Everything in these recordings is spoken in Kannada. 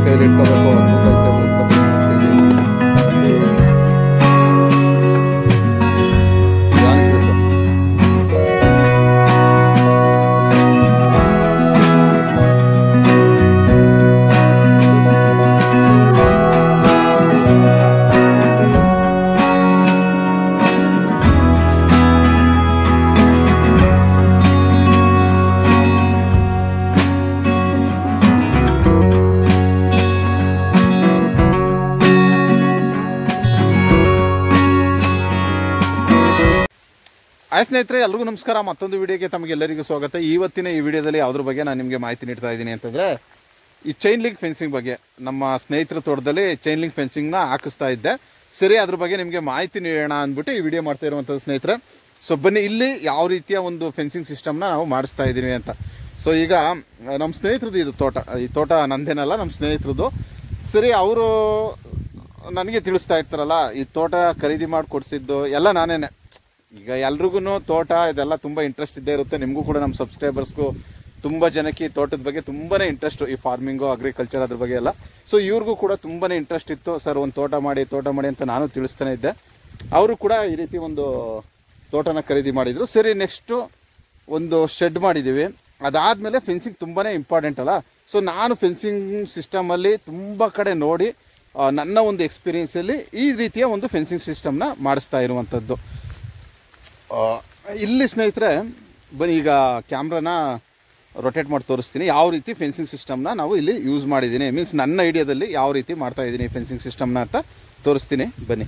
ಕೈಲಿ ಇಟ್ಕೋಬೇಕು ಇಪ್ಪತ್ತೈದು ಇಪ್ಪತ್ತೈದು ಕೆಜಿ ನಿಧಾನಕ್ಕೆ ಇಳಿಸು. ಹಾಯ್ ಸ್ನೇಹಿತರೆ ಎಲ್ರಿಗೂ ನಮಸ್ಕಾರ ಮತ್ತೊಂದು ವಿಡಿಯೋಗೆ ತಮಗೆಲ್ಲರಿಗೂ ಸ್ವಾಗತ ಇವತ್ತಿನ ಈ ವಿಡಿಯೋದಲ್ಲಿ ಯಾವ್ದ್ರ ಬಗ್ಗೆ ನಾನು ನಿಮಗೆ ಮಾಹಿತಿ ನೀಡ್ತಾ ಇದ್ದೀನಿ ಅಂತಂದರೆ ಈ ಚೈನ್ ಲಿಂಕ್ ಫೆನ್ಸಿಂಗ್ ಬಗ್ಗೆ ನಮ್ಮ ಸ್ನೇಹಿತರ ತೋಟದಲ್ಲಿ ಚೈನ್ ಲಿಂಕ್ ಫೆನ್ಸಿಂಗ್ನ ಹಾಕಿಸ್ತಾ ಇದ್ದೆ ಸರಿ ಅದ್ರ ಬಗ್ಗೆ ನಿಮಗೆ ಮಾಹಿತಿ ನೀಡೋಣ ಅಂದ್ಬಿಟ್ಟು ಈ ವಿಡಿಯೋ ಮಾಡ್ತಾ ಇರುವಂಥದ್ದು ಸ್ನೇಹಿತರೆ ಸೊ ಬನ್ನಿ ಇಲ್ಲಿ ಯಾವ ರೀತಿಯ ಒಂದು ಫೆನ್ಸಿಂಗ್ ಸಿಸ್ಟಮ್ನ ನಾವು ಮಾಡಿಸ್ತಾ ಇದ್ದೀವಿ ಅಂತ ಸೊ ಈಗ ನಮ್ಮ ಸ್ನೇಹಿತರದ್ದು ಇದು ತೋಟ ಈ ತೋಟ ನಂದೇನಲ್ಲ ನಮ್ಮ ಸ್ನೇಹಿತರದ್ದು ಸರಿ ಅವರು ನನಗೆ ತಿಳಿಸ್ತಾ ಇರ್ತಾರಲ್ಲ ಈ ತೋಟ ಖರೀದಿ ಮಾಡಿ ಕೊಡಿಸಿದ್ದು ಎಲ್ಲ ನಾನೇನೆ ಈಗ ಎಲ್ರಿಗೂ ತೋಟ ಇದೆಲ್ಲ ತುಂಬ ಇಂಟ್ರೆಸ್ಟ್ ಇದ್ದೇ ಇರುತ್ತೆ ನಿಮಗೂ ಕೂಡ ನಮ್ಮ ಸಬ್ಸ್ಕ್ರೈಬರ್ಸ್ಗೂ ತುಂಬ ಜನಕ್ಕೆ ಈ ತೋಟದ ಬಗ್ಗೆ ತುಂಬಾನೇ ಇಂಟ್ರೆಸ್ಟ್ ಈ ಫಾರ್ಮಿಂಗು ಅಗ್ರಿಕಲ್ಚರ್ ಅದ್ರ ಬಗ್ಗೆ ಎಲ್ಲ ಸೊ ಇವ್ರಿಗೂ ಕೂಡ ತುಂಬಾನೇ ಇಂಟ್ರೆಸ್ಟ್ ಇತ್ತು ಸರ್ ಒಂದು ತೋಟ ಮಾಡಿ ತೋಟ ಮಾಡಿ ಅಂತ ನಾನು ತಿಳಿಸ್ತಾನೆ ಇದ್ದೆ ಅವರು ಕೂಡ ಈ ರೀತಿ ಒಂದು ತೋಟನ ಖರೀದಿ ಮಾಡಿದ್ರು ಸರಿ ನೆಕ್ಸ್ಟು ಒಂದು ಶೆಡ್ ಮಾಡಿದ್ದೀವಿ ಅದಾದಮೇಲೆ ಫೆನ್ಸಿಂಗ್ ತುಂಬಾ ಇಂಪಾರ್ಟೆಂಟ್ ಅಲ್ಲ ಸೊ ನಾನು ಫೆನ್ಸಿಂಗ್ ಸಿಸ್ಟಮಲ್ಲಿ ತುಂಬ ಕಡೆ ನೋಡಿ ಆ, ನನ್ನ ಒಂದು ಎಕ್ಸ್ಪೀರಿಯನ್ಸಲ್ಲಿ ಈ ರೀತಿಯ ಒಂದು ಫೆನ್ಸಿಂಗ್ ಸಿಸ್ಟಮ್ನ ಮಾಡಿಸ್ತಾ ಇರುವಂಥದ್ದು ಆ, ಇಲ್ಲಿ ಸ್ನೇಹಿತರೆ ಬನ್ನಿ ಈಗ ಕ್ಯಾಮ್ರಾನ ರೊಟೇಟ್ ಮಾಡಿ ತೋರಿಸ್ತೀನಿ ಯಾವ ರೀತಿ ಫೆನ್ಸಿಂಗ್ ಸಿಸ್ಟಮ್ನ ನಾವು ಇಲ್ಲಿ ಯೂಸ್ ಮಾಡಿದ್ದೀನಿ ಮೀನ್ಸ್ ನನ್ನ ಐಡಿಯಾದಲ್ಲಿ ಯಾವ ರೀತಿ ಮಾಡ್ತಾ ಇದ್ದೀನಿ ಫೆನ್ಸಿಂಗ್ ಸಿಸ್ಟಮ್ನ ಅಂತ ತೋರಿಸ್ತೀನಿ ಬನ್ನಿ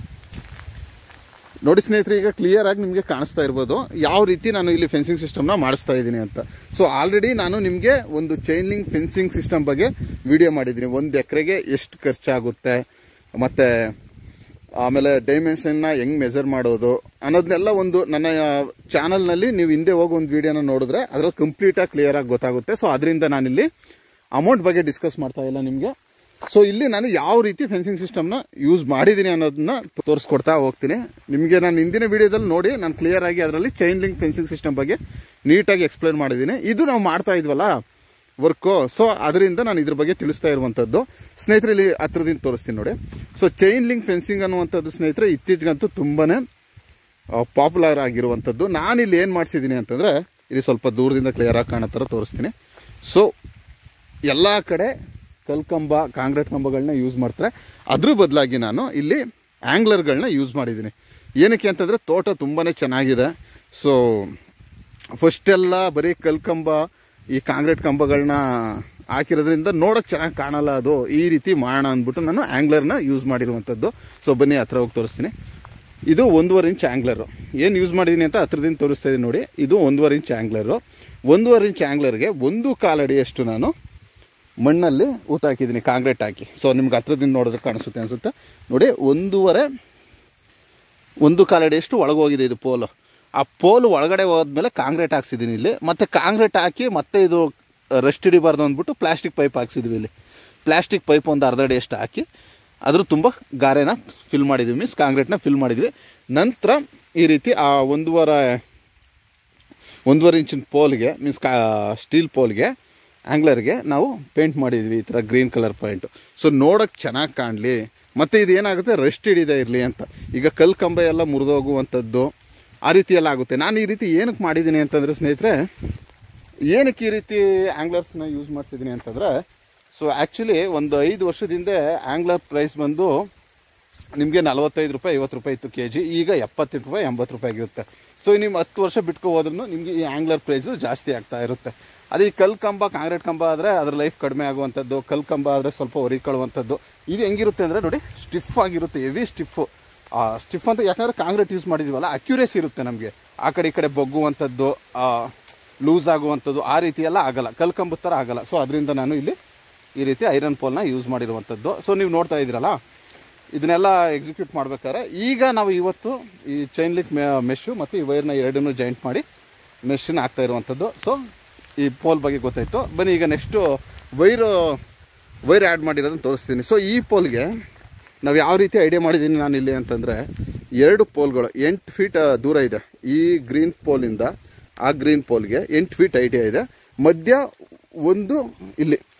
ನೋಡಿ ಸ್ನೇಹಿತರೆ ಈಗ ಕ್ಲಿಯರ್ ಆಗಿ ನಿಮಗೆ ಕಾಣಿಸ್ತಾ ಇರ್ಬೋದು ಯಾವ ರೀತಿ ನಾನು ಇಲ್ಲಿ ಫೆನ್ಸಿಂಗ್ ಸಿಸ್ಟಮ್ನ ಮಾಡಿಸ್ತಾ ಇದ್ದೀನಿ ಅಂತ ಸೊ ಆಲ್ರೆಡಿ ನಾನು ನಿಮಗೆ ಒಂದು ಚೈನ್ ಲಿಂಕ್ ಫೆನ್ಸಿಂಗ್ ಸಿಸ್ಟಮ್ ಬಗ್ಗೆ ವಿಡಿಯೋ ಮಾಡಿದ್ದೀನಿ ಒಂದು ಎಕರೆಗೆ ಎಷ್ಟು ಖರ್ಚಾಗುತ್ತೆ ಮತ್ತೆ ಆಮೇಲೆ ಡೈಮೆನ್ಷನ್ನ ಹೆಂಗ್ ಮೆಜರ್ ಮಾಡೋದು ಅನ್ನೋದನ್ನೆಲ್ಲ ಒಂದು ನನ್ನ ಚಾನಲ್ನಲ್ಲಿ ನೀವು ಹಿಂದೆ ಹೋಗಿ ಒಂದು ವಿಡಿಯೋನ ನೋಡಿದ್ರೆ ಅದ್ರಲ್ಲಿ ಕಂಪ್ಲೀಟಾಗಿ ಕ್ಲಿಯರ್ ಆಗಿ ಗೊತ್ತಾಗುತ್ತೆ ಸೊ ಅದರಿಂದ ನಾನಿಲ್ಲಿ ಅಮೌಂಟ್ ಬಗ್ಗೆ ಡಿಸ್ಕಸ್ ಮಾಡ್ತಾ ಇಲ್ಲ ನಿಮಗೆ ಸೊ ಇಲ್ಲಿ ನಾನು ಯಾವ ರೀತಿ ಫೆನ್ಸಿಂಗ್ ಸಿಸ್ಟಮ್ನ ಯೂಸ್ ಮಾಡಿದ್ದೀನಿ ಅನ್ನೋದನ್ನ ತೋರಿಸ್ಕೊಡ್ತಾ ಹೋಗ್ತೀನಿ ನಿಮಗೆ ನಾನು ಹಿಂದಿನ ವಿಡಿಯೋದಲ್ಲಿ ನೋಡಿ ನಾನು ಕ್ಲಿಯರ್ ಆಗಿ ಅದರಲ್ಲಿ ಚೈನ್ ಲಿಂಕ್ ಫೆನ್ಸಿಂಗ್ ಸಿಸ್ಟಮ್ ಬಗ್ಗೆ ನೀಟಾಗಿ ಎಕ್ಸ್ಪ್ಲೇನ್ ಮಾಡಿದ್ದೀನಿ ಇದು ನಾವು ಮಾಡ್ತಾ ಇದ್ವಲ್ಲ ವರ್ಕು ಸೊ ಅದರಿಂದ ನಾನು ಇದ್ರ ಬಗ್ಗೆ ತಿಳಿಸ್ತಾ ಇರುವಂಥದ್ದು ಸ್ನೇಹಿತರೆ ಇಲ್ಲಿ ಹತ್ರದಿಂದ ತೋರಿಸ್ತೀನಿ ನೋಡಿ ಸೊ ಚೈನ್ ಲಿಂಕ್ ಫೆನ್ಸಿಂಗ್ ಅನ್ನುವಂಥದ್ದು ಸ್ನೇಹಿತರೆ ಇತ್ತೀಚೆಗಂತೂ ತುಂಬಾನೇ ಪಾಪ್ಯುಲರ್ ಆಗಿರುವಂಥದ್ದು ನಾನಿಲ್ಲಿ ಏನು ಮಾಡಿಸಿದ್ದೀನಿ ಅಂತಂದರೆ ಇಲ್ಲಿ ಸ್ವಲ್ಪ ದೂರದಿಂದ ಕ್ಲಿಯರ್ ಆಗಿ ಕಾಣೋ ಥರ ತೋರಿಸ್ತೀನಿ ಸೊ ಎಲ್ಲ ಕಡೆ ಕಲ್ಕಂಬ ಕಾಂಕ್ರೀಟ್ ಕಂಬಗಳನ್ನ ಯೂಸ್ ಮಾಡ್ತಾರೆ ಅದ್ರ ಬದಲಾಗಿ ನಾನು ಇಲ್ಲಿ ಆ್ಯಂಗ್ಲರ್ಗಳನ್ನ ಯೂಸ್ ಮಾಡಿದ್ದೀನಿ ಏನಕ್ಕೆ ಅಂತಂದರೆ ತೋಟ ತುಂಬಾ ಚೆನ್ನಾಗಿದೆ ಸೊ ಫಸ್ಟೆಲ್ಲ ಬರೀ ಕಲ್ಕಂಬ ಈ ಕಾಂಕ್ರೀಟ್ ಕಂಬಗಳನ್ನ ಹಾಕಿರೋದ್ರಿಂದ ನೋಡೋಕೆ ಚೆನ್ನಾಗಿ ಕಾಣಲ್ಲ ಅದು ಈ ರೀತಿ ಮಾಡೋಣ ಅಂದ್ಬಿಟ್ಟು ನಾನು ಆ್ಯಂಗ್ಲರ್ನ ಯೂಸ್ ಮಾಡಿರುವಂಥದ್ದು ಸೊ ಬನ್ನಿ ಹತ್ರ ಹೋಗಿ ತೋರಿಸ್ತೀನಿ ಇದು ಒಂದೂವರೆ ಇಂಚ್ ಆ್ಯಂಗ್ಲರು ಏನು ಯೂಸ್ ಮಾಡಿದ್ದೀನಿ ಅಂತ ಹತ್ರದಿಂದ ತೋರಿಸ್ತಾ ಇದ್ದೀನಿ ನೋಡಿ ಇದು ಒಂದೂವರೆ ಇಂಚ್ ಆ್ಯಂಗ್ಲರು ಒಂದೂವರೆ ಇಂಚ್ ಆ್ಯಂಗ್ಲರ್ಗೆ ಒಂದು ಕಾಲಡಿಯಷ್ಟು ನಾನು ಮಣ್ಣಲ್ಲಿ ಊತ ಹಾಕಿದ್ದೀನಿ ಕಾಂಕ್ರೀಟ್ ಹಾಕಿ ಸೊ ನಿಮ್ಗೆ ಹತ್ರದಿಂದ ನೋಡಿದ್ರೆ ಕಾಣಿಸುತ್ತೆ ಅನಿಸುತ್ತೆ ನೋಡಿ ಒಂದೂವರೆ ಒಂದು ಕಾಲಡಿಯಷ್ಟು ಒಳಗೋಗಿದೆ ಇದು ಪೋಲು ಆ ಪೋಲು ಒಳಗಡೆ ಹೋದ್ಮೇಲೆ ಕಾಂಕ್ರೀಟ್ ಹಾಕ್ಸಿದ್ದೀನಿ ಇಲ್ಲಿ ಮತ್ತು ಕಾಂಕ್ರೀಟ್ ಹಾಕಿ ಮತ್ತೆ ಇದು ರಸ್ಟ್ ಹಿಡಿಬಾರ್ದು ಅಂದ್ಬಿಟ್ಟು ಪ್ಲಾಸ್ಟಿಕ್ ಪೈಪ್ ಹಾಕ್ಸಿದ್ವಿ ಇಲ್ಲಿ ಪ್ಲಾಸ್ಟಿಕ್ ಪೈಪ್ ಒಂದು ಅರ್ಧ ಅಡಿಯಷ್ಟು ಹಾಕಿ ಅದ್ರ ತುಂಬ ಗಾರೆನ ಫಿಲ್ ಮಾಡಿದ್ವಿ ಮೀನ್ಸ್ ಕಾಂಕ್ರೀಟ್ನ ಫಿಲ್ ಮಾಡಿದ್ವಿ ನಂತರ ಈ ರೀತಿ ಆ ಒಂದೂವರೆ ಒಂದೂವರೆ ಇಂಚಿನ ಪೋಲ್ಗೆ ಮೀನ್ಸ್ ಕಾ ಸ್ಟೀಲ್ ಪೋಲ್ಗೆ ಆ್ಯಂಗ್ಲರ್ಗೆ ನಾವು ಪೇಂಟ್ ಮಾಡಿದ್ವಿ ಈ ಥರ ಗ್ರೀನ್ ಕಲರ್ ಪಾಯಿಂಟು ಸೊ ನೋಡೋಕ್ಕೆ ಚೆನ್ನಾಗಿ ಕಾಣಲಿ ಮತ್ತು ಇದು ಏನಾಗುತ್ತೆ ರೆಸ್ಟ್ ಹಿಡಿದೇ ಇರಲಿ ಅಂತ ಈಗ ಕಲ್ಲು ಕಂಬ ಎಲ್ಲ ಮುರಿದೋಗುವಂಥದ್ದು ಆ ರೀತಿ ಎಲ್ಲ ಆಗುತ್ತೆ ನಾನು ಈ ರೀತಿ ಏನಕ್ಕೆ ಮಾಡಿದ್ದೀನಿ ಅಂತಂದರೆ ಸ್ನೇಹಿತರೆ ಏನಕ್ಕೆ ಈ ರೀತಿ ಆ್ಯಂಗ್ಲರ್ಸ್ನ ಯೂಸ್ ಮಾಡ್ತಿದ್ದೀನಿ ಅಂತಂದರೆ ಸೊ ಆ್ಯಕ್ಚುಲಿ ಒಂದು ಐದು ವರ್ಷದಿಂದ ಆ್ಯಂಗ್ಲರ್ ಪ್ರೈಸ್ ಬಂದು ನಿಮಗೆ ನಲವತ್ತೈದು ರೂಪಾಯಿ ಐವತ್ತು ರೂಪಾಯಿ ಇತ್ತು ಕೆ ಜಿ ಈಗ ಎಪ್ಪತ್ತೆಂಟು ರೂಪಾಯಿ ಎಂಬತ್ತು ರೂಪಾಯಿ ಆಗಿರುತ್ತೆ ಸೊ ನಿಮ್ಮ ಹತ್ತು ವರ್ಷ ಬಿಟ್ಕೊ ಹೋದ್ರೂ ನಿಮಗೆ ಈ ಆ್ಯಂಗ್ಲರ್ ಪ್ರೈಸು ಜಾಸ್ತಿ ಆಗ್ತಾ ಇರುತ್ತೆ ಅದೇ ಈ ಕಲ್ಲು ಕಂಬ ಕಾಂಕ್ರೀಟ್ ಕಂಬ ಆದರೆ ಅದ್ರ ಲೈಫ್ ಕಡಿಮೆ ಆಗುವಂಥದ್ದು ಕಲ್ಲು ಕಂಬ ಆದರೆ ಸ್ವಲ್ಪ ಹೊರಿಕೊಳ್ಳುವಂಥದ್ದು ಇದು ಹೆಂಗಿರುತ್ತೆ ಅಂದರೆ ನೋಡಿ ಸ್ಟಿಫ್ ಆಗಿರುತ್ತೆ ಹೆವಿ ಸ್ಟಿಫು ಸ್ಟಿಫ್ ಅಂತ ಯಾಕಂದರೆ ಕಾಂಕ್ರೀಟ್ ಯೂಸ್ ಮಾಡಿದ್ದೀವಲ್ಲ ಅಕ್ಯುರೇಸಿ ಇರುತ್ತೆ ನಮಗೆ ಆ ಕಡೆ ಈ ಕಡೆ ಬೊಗ್ಗುವಂಥದ್ದು ಲೂಸ್ ಆಗುವಂಥದ್ದು ಆ ರೀತಿ ಎಲ್ಲ ಆಗಲ್ಲ ಕಲ್ಲು ಕಂಬದ ಥರ ಆಗಲ್ಲ ಸೊ ಅದರಿಂದ ನಾನು ಇಲ್ಲಿ ಈ ರೀತಿ ಐರನ್ ಪೋಲ್ನ ಯೂಸ್ ಮಾಡಿರುವಂಥದ್ದು ಸೊ ನೀವು ನೋಡ್ತಾ ಇದ್ದೀರಲ್ಲ ಇದನ್ನೆಲ್ಲ ಎಕ್ಸಿಕ್ಯೂಟ್ ಮಾಡ್ಬೇಕಾದ್ರೆ ಈಗ ನಾವು ಇವತ್ತು ಈ ಚೈನ್ ಲಿಂಕ್ ಮೆಶ್ಶು ಮತ್ತು ಈ ವೈರ್ನ ಎರಡನ್ನೂ ಜಾಯಿಂಟ್ ಮಾಡಿ ಮೆಶ್ಶನ್ನ ಹಾಕ್ತಾ ಇರುವಂಥದ್ದು ಸೊ ಈ ಪೋಲ್ ಬಗ್ಗೆ ಗೊತ್ತಾಯಿತು ಬನ್ನಿ ಈಗ ನೆಕ್ಸ್ಟು ವೈರು ವೈರ್ ಆ್ಯಡ್ ಮಾಡಿರೋದನ್ನು ತೋರಿಸ್ತೀನಿ ಸೊ ಈ ಪೋಲ್ಗೆ ನಾವು ಯಾವ ರೀತಿ ಐಡಿಯಾ ಮಾಡಿದ್ದೀನಿ ನಾನು ಇಲ್ಲಿ ಅಂತಂದರೆ ಎರಡು ಪೋಲ್ಗಳು ಎಂಟು ಫೀಟ್ ದೂರ ಇದೆ ಈ ಗ್ರೀನ್ ಪೋಲಿಂದ ಆ ಗ್ರೀನ್ ಪೋಲ್ಗೆ ಎಂಟು ಫೀಟ್ ಐಡಿಯಾ ಇದೆ ಮಧ್ಯ ಒಂದು ಇಲ್ಲಿ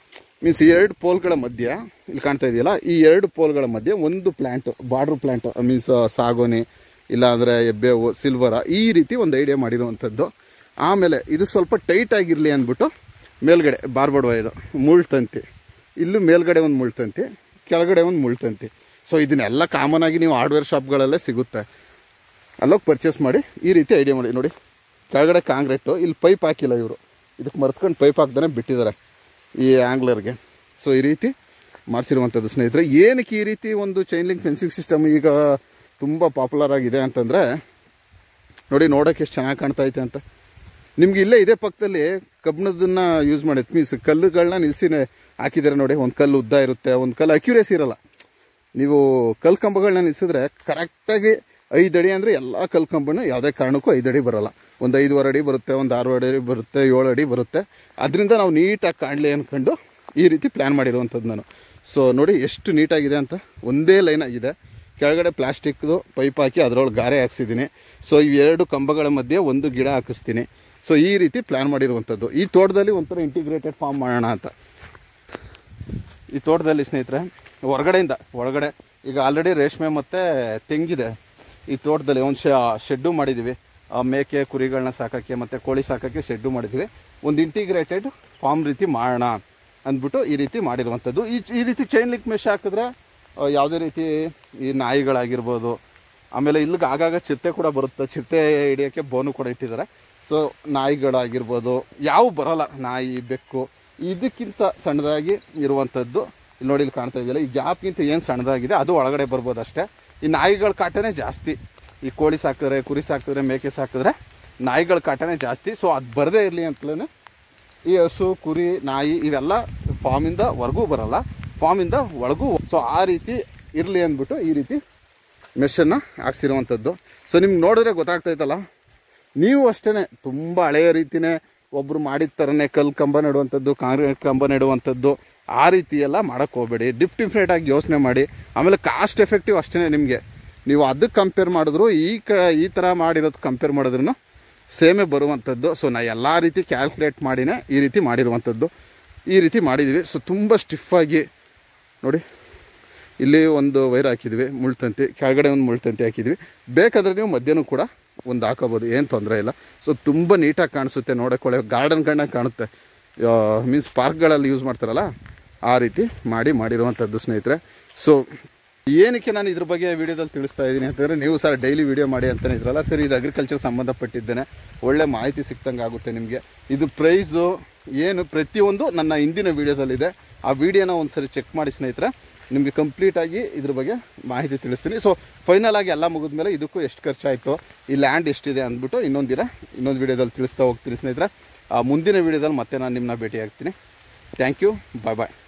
ಮೀನ್ಸ್ ಈ ಎರಡು ಪೋಲ್ಗಳ ಮಧ್ಯೆ ಇಲ್ಲಿ ಕಾಣ್ತಾ ಇದೆಯಲ್ಲ ಈ ಎರಡು ಪೋಲ್ಗಳ ಮಧ್ಯೆ ಒಂದು ಪ್ಲ್ಯಾಂಟ್ ಬಾರ್ಡ್ರ್ ಪ್ಲ್ಯಾಂಟ್ ಮೀನ್ಸ್ ಸಾಗೋನಿ ಇಲ್ಲಾಂದರೆ ಎಬ್ಬೇವು ಸಿಲ್ವರ ಈ ರೀತಿ ಒಂದು ಐಡಿಯಾ ಮಾಡಿರುವಂಥದ್ದು ಆಮೇಲೆ ಇದು ಸ್ವಲ್ಪ ಟೈಟ್ ಆಗಿರಲಿ ಅಂದ್ಬಿಟ್ಟು ಮೇಲ್ಗಡೆ ಬಾರ್ಬರ್ಡ್ ವೈರ್ ಮುಳ್ತಂತಿ ಇಲ್ಲೂ ಮೇಲ್ಗಡೆ ಒಂದು ಮುಳ್ತಂತಿ ಕೆಳಗಡೆ ಒಂದು ಮುಳ್ತಂತಿ ಸೊ ಇದನ್ನೆಲ್ಲ ಕಾಮನ್ ಆಗಿ ನೀವು ಹಾರ್ಡ್ವೇರ್ ಶಾಪ್ಗಳಲ್ಲೇ ಸಿಗುತ್ತೆ ಅಲ್ಲೋಗಿ ಪರ್ಚೇಸ್ ಮಾಡಿ ಈ ರೀತಿ ಐಡಿಯಾ ಮಾಡಿ ನೋಡಿ ಕೆಳಗಡೆ ಕಾಂಕ್ರೀಟು ಇಲ್ಲಿ ಪೈಪ್ ಹಾಕಿಲ್ಲ ಇವರು ಇದಕ್ಕೆ ಮರ್ತ್ಕೊಂಡು ಪೈಪ್ ಹಾಕ್ದೇ ಬಿಟ್ಟಿದ್ದಾರೆ ಈ ಆ್ಯಂಗ್ಲರ್ಗೆ ಸೊ ಈ ರೀತಿ ಮಾಡಿಸಿರುವಂಥದ್ದು ಸ್ನೇಹಿತರೆ ಏನಕ್ಕೆ ಈ ರೀತಿ ಒಂದು ಚೈನ್ ಲಿಂಕ್ ಫೆನ್ಸಿಂಗ್ ಸಿಸ್ಟಮ್ ಈಗ ತುಂಬ ಪಾಪ್ಯುಲರ್ ಆಗಿದೆ ಅಂತಂದರೆ ನೋಡಿ ನೋಡೋಕೆ ಎಷ್ಟು ಚೆನ್ನಾಗಿ ಕಾಣ್ತಾ ಐತೆ ಅಂತ ನಿಮ್ಗೆ ಇಲ್ಲೇ ಇದೇ ಪಕ್ಕದಲ್ಲಿ ಕಬ್ಬಿಣದನ್ನ ಯೂಸ್ ಮಾಡಿ ಮೀನ್ಸ್ ಕಲ್ಲುಗಳನ್ನ ನಿಲ್ಸಿ ಹಾಕಿದ್ದಾರೆ ನೋಡಿ ಒಂದು ಕಲ್ಲು ಉದ್ದ ಇರುತ್ತೆ ಒಂದು ಕಲ್ಲು ಅಕ್ಯುರೇಸಿ ಇರಲ್ಲ ನೀವು ಕಲ್ ಕಂಬಗಳನ್ನ ನಿಲ್ಸಿದ್ರೆ ಕರೆಕ್ಟಾಗಿ ಐದು ಅಡಿ ಅಂದರೆ ಎಲ್ಲ ಕಲ್ ಕಂಬನ ಯಾವುದೇ ಕಾರಣಕ್ಕೂ ಐದು ಅಡಿ ಬರಲ್ಲ ಒಂದು ಐದುವರೆ ಅಡಿ ಬರುತ್ತೆ ಒಂದು ಆರು ಅಡಿ ಬರುತ್ತೆ ಏಳು ಅಡಿ ಬರುತ್ತೆ ಅದರಿಂದ ನಾವು ನೀಟಾಗಿ ಕಾಣಲಿ ಅಂದ್ಕೊಂಡು ಈ ರೀತಿ ಪ್ಲ್ಯಾನ್ ಮಾಡಿರುವಂಥದ್ದು ನಾನು ಸೊ ನೋಡಿ ಎಷ್ಟು ನೀಟಾಗಿದೆ ಅಂತ ಒಂದೇ ಲೈನ್ ಆಗಿದೆ ಕೆಳಗಡೆ ಪ್ಲಾಸ್ಟಿಕ್ದು ಪೈಪ್ ಹಾಕಿ ಅದರೊಳಗೆ ಗಾರೆ ಹಾಕ್ಸಿದ್ದೀನಿ ಸೊ ಈ ಎರಡು ಕಂಬಗಳ ಮಧ್ಯೆ ಒಂದು ಗಿಡ ಹಾಕಿಸ್ತೀನಿ ಸೊ ಈ ರೀತಿ ಪ್ಲ್ಯಾನ್ ಮಾಡಿರುವಂಥದ್ದು ಈ ತೋಟದಲ್ಲಿ ಒಂಥರ ಇಂಟಿಗ್ರೇಟೆಡ್ ಫಾರ್ಮ್ ಮಾಡೋಣ ಅಂತ ಈ ತೋಟದಲ್ಲಿ ಸ್ನೇಹಿತರೆ ಹೊರಗಡೆಯಿಂದ ಒಳಗಡೆ ಈಗ ಆಲ್ರೆಡಿ ರೇಷ್ಮೆ ಮತ್ತು ತೆಂಗಿದೆ ಈ ತೋಟದಲ್ಲಿ ಒಂದು ಶೆಡ್ಡು ಮಾಡಿದ್ದೀವಿ ಆ ಮೇಕೆ ಕುರಿಗಳನ್ನ ಸಾಕೋಕ್ಕೆ ಮತ್ತು ಕೋಳಿ ಸಾಕೋಕ್ಕೆ ಶೆಡ್ಡು ಮಾಡಿದ್ದೀವಿ ಒಂದು ಇಂಟಿಗ್ರೇಟೆಡ್ ಫಾರ್ಮ್ ರೀತಿ ಮಾಡೋಣ ಅಂದ್ಬಿಟ್ಟು ಈ ರೀತಿ ಮಾಡಿರುವಂಥದ್ದು ಈ ಈ ರೀತಿ ಚೈನ್ ಲಿಂಕ್ ಮೆಶ್ ಹಾಕಿದ್ರೆ ಆ, ಯಾವುದೇ ರೀತಿ ಈ ನಾಯಿಗಳಾಗಿರ್ಬೋದು ಆಮೇಲೆ ಇಲ್ಲಿಗೆ ಆಗಾಗ ಚಿರತೆ ಕೂಡ ಬರುತ್ತೆ ಚಿರತೆ ಹಿಡಿಯೋಕ್ಕೆ ಬೋನು ಕೂಡ ಇಟ್ಟಿದ್ದಾರೆ ಸೊ ನಾಯಿಗಳಾಗಿರ್ಬೋದು ಯಾವ ಬರಲ್ಲ ನಾಯಿ ಬೆಕ್ಕು ಇದಕ್ಕಿಂತ ಸಣ್ಣದಾಗಿ ಇರುವಂಥದ್ದು ಇಲ್ಲಿ ನೋಡಿ ಇಲ್ಲಿ ಕಾಣ್ತಾ ಇದೆಯಲ್ಲ ಈ ಗ್ಯಾಪ್ಗಿಂತ ಏನು ಸಣ್ಣದಾಗಿದೆ ಅದು ಒಳಗಡೆ ಬರ್ಬೋದು ಅಷ್ಟೇ ಈ ನಾಯಿಗಳ ಕಾಟನೇ ಜಾಸ್ತಿ ಈ ಕೋಳಿ ಸಾಕಿದ್ರೆ ಕುರಿ ಸಾಕಿದ್ರೆ ಮೇಕೆ ಸಾಕಿದ್ರೆ ನಾಯಿಗಳ ಕಾಟನೇ ಜಾಸ್ತಿ ಸೊ ಅದು ಬರದೇ ಇರಲಿ ಅಂತಲೇ ಈ ಹಸು ಕುರಿ ನಾಯಿ ಇವೆಲ್ಲ ಫಾರ್ಮಿಂದ ಹೊರಗೂ ಬರಲ್ಲ ಫಾರ್ಮಿಂದ ಒಳಗೂ ಸೊ ಆ ರೀತಿ ಇರಲಿ ಅಂದ್ಬಿಟ್ಟು ಈ ರೀತಿ ಮೆಷನ್ನು ಹಾಕ್ಸಿರುವಂಥದ್ದು ಸೊ ನಿಮ್ಗೆ ನೋಡಿದ್ರೆ ಗೊತ್ತಾಗ್ತೈತಲ್ಲ ನೀವು ಅಷ್ಟೇ ತುಂಬ ಹಳೆಯ ರೀತಿನೇ ಒಬ್ಬರು ಮಾಡಿದ ಥರನೇ ಕಲ್ಲು ಕಂಬ ನೆಡುವಂಥದ್ದು ಕಾಂಕ್ರೀಟ್ ಕಂಬ ನೆಡುವಂಥದ್ದು ಆ ರೀತಿ ಎಲ್ಲ ಮಾಡೋಕ್ಕೆ ಹೋಗಬೇಡಿ ಡಿಫ್ ಡಿಫ್ರೆಂಟ್ ಆಗಿ ಯೋಚನೆ ಮಾಡಿ ಆಮೇಲೆ ಕಾಸ್ಟ್ ಎಫೆಕ್ಟಿವ್ ಅಷ್ಟೇ ನಿಮಗೆ ನೀವು ಅದಕ್ಕೆ ಕಂಪೇರ್ ಮಾಡಿದ್ರು ಈ ಕ ಈ ಥರ ಮಾಡಿರೋದು ಕಂಪೇರ್ ಮಾಡಿದ್ರು ಸೇಮೇ ಬರುವಂಥದ್ದು ಸೊ ನಾ ಎಲ್ಲ ರೀತಿ ಕ್ಯಾಲ್ಕುಲೇಟ್ ಮಾಡಿನೇ ಈ ರೀತಿ ಮಾಡಿರುವಂಥದ್ದು ಈ ರೀತಿ ಮಾಡಿದ್ವಿ ಸೊ ತುಂಬ ಸ್ಟಿಫಾಗಿ ನೋಡಿ ಇಲ್ಲಿ ಒಂದು ವೈರ್ ಹಾಕಿದ್ವಿ ಮುಳ್ತಂತಿ ಕೆಳಗಡೆ ಒಂದು ಮುಳ್ತಂತಿ ಹಾಕಿದ್ವಿ ಬೇಕಾದರೆ ನೀವು ಮಧ್ಯಾಹ್ನ ಕೂಡ ಒಂದು ಹಾಕೋಬೋದು ಏನು ತೊಂದರೆ ಇಲ್ಲ ಸೊ ತುಂಬ ನೀಟಾಗಿ ಕಾಣಿಸುತ್ತೆ ನೋಡೋಕ್ಕೆ ಗಾರ್ಡನ್ ಕಂಡಂಗೆ ಕಾಣುತ್ತೆ ಮೀನ್ಸ್ ಪಾರ್ಕ್ಗಳಲ್ಲಿ ಯೂಸ್ ಮಾಡ್ತಾರಲ್ಲ ಆ ರೀತಿ ಮಾಡಿ ಮಾಡಿರುವಂಥದ್ದು ಸ್ನೇಹಿತರೆ ಸೊ ಏನಕ್ಕೆ ನಾನು ಇದ್ರ ಬಗ್ಗೆ ವಿಡಿಯೋದಲ್ಲಿ ತಿಳಿಸ್ತಾ ಇದ್ದೀನಿ ಅಂತಂದರೆ ನೀವು ಸರ್ ಡೈಲಿ ವಿಡಿಯೋ ಮಾಡಿ ಅಂತಲೇ ಇದ್ರಲ್ಲ ಸರಿ ಇದು ಅಗ್ರಿಕಲ್ಚರ್ ಸಂಬಂಧಪಟ್ಟಿದ್ದೇನೆ ಒಳ್ಳೆ ಮಾಹಿತಿ ಸಿಕ್ತಂಗೆ ಆಗುತ್ತೆ ನಿಮಗೆ ಇದು ಪ್ರೈಸು ಏನು ಪ್ರತಿಯೊಂದು ನನ್ನ ಹಿಂದಿನ ವಿಡಿಯೋದಲ್ಲಿದೆ ಆ ವಿಡಿಯೋನ ಒಂದು ಸರಿ ಚೆಕ್ ಮಾಡಿ ಸ್ನೇಹಿತರೆ ನಿಮಗೆ ಕಂಪ್ಲೀಟಾಗಿ ಇದ್ರ ಬಗ್ಗೆ ಮಾಹಿತಿ ತಿಳಿಸ್ತೀನಿ ಸೊ ಫೈನಲ್ ಆಗಿ ಎಲ್ಲ ಮುಗಿದ್ಮೇಲೆ ಇದಕ್ಕೂ ಎಷ್ಟು ಖರ್ಚಾಯಿತು ಈ ಲ್ಯಾಂಡ್ ಎಷ್ಟಿದೆ ಅಂದ್ಬಿಟ್ಟು ಇನ್ನೊಂದಿನ ಇನ್ನೊಂದು ವಿಡಿಯೋದಲ್ಲಿ ತಿಳಿಸ್ತಾ ಹೋಗ್ತೀನಿ ಸ್ನೇಹಿತರೆ ಆ ಮುಂದಿನ ವಿಡಿಯೋದಲ್ಲಿ ಮತ್ತೆ ನಾನು ನಿಮ್ಮನ್ನ ಭೇಟಿ ಆಗ್ತೀನಿ ಥ್ಯಾಂಕ್ ಯು ಬಾಯ್ ಬಾಯ್